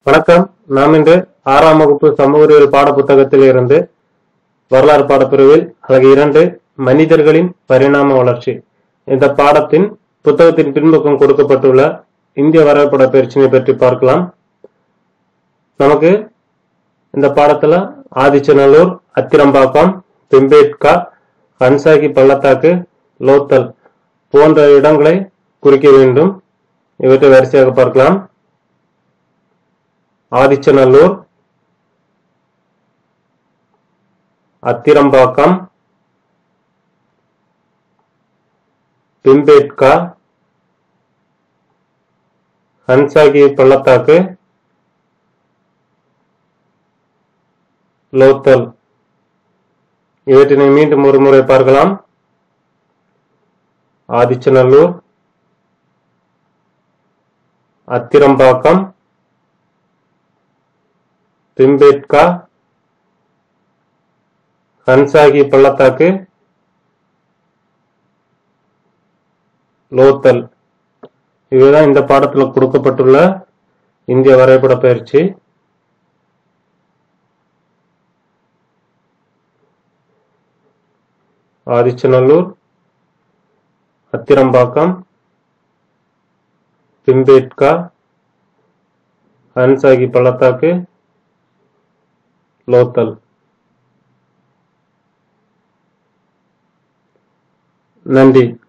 வணக்கம் நாம் இன்று ஆறாம் வகுப்பு சமூக அறிவியல் பாட புத்தகத்தில் இருந்து வரலாறு பாடப்பிரிவில் அழகு இரண்டு மனிதர்களின் பரிணாம வளர்ச்சி இந்த பாடத்தின் புத்தகத்தின் பின்பக்கம் கொடுக்கப்பட்டுள்ள இந்திய வரைபட பயிற்சியை பற்றி பார்க்கலாம் நமக்கு இந்த பாடத்துல ஆதிச்சநல்லூர் அத்திரம்பாக்கம் பெம்பேட்கா ஹன்சாகி பள்ளத்தாக்கு லோத்தல் போன்ற இடங்களை குறிக்க வேண்டும் இவற்றை வரிசையாக பார்க்கலாம் ஆதிச்சநல்லூர் அத்திரம்பாக்கம் பிம்பேட்கா ஹன்சாகி பள்ளத்தாக்கு லோத்தல் இவற்றினை மீண்டும் ஒரு முறை பார்க்கலாம் ஆதிச்சநல்லூர் அத்திரம்பாக்கம் பிம்பேட்கா ஹன்சாகி பள்ளத்தாக்கு லோத்தல் இதுதான் இந்த பாடத்துல கொடுக்கப்பட்டுள்ள இந்திய வரைபட பயிற்சி ஆதிச்சநல்லூர் அத்திரம்பாக்கம் பிம்பேட்கா ஹன்சாகி பள்ளத்தாக்கு லோத்தல் நன்றி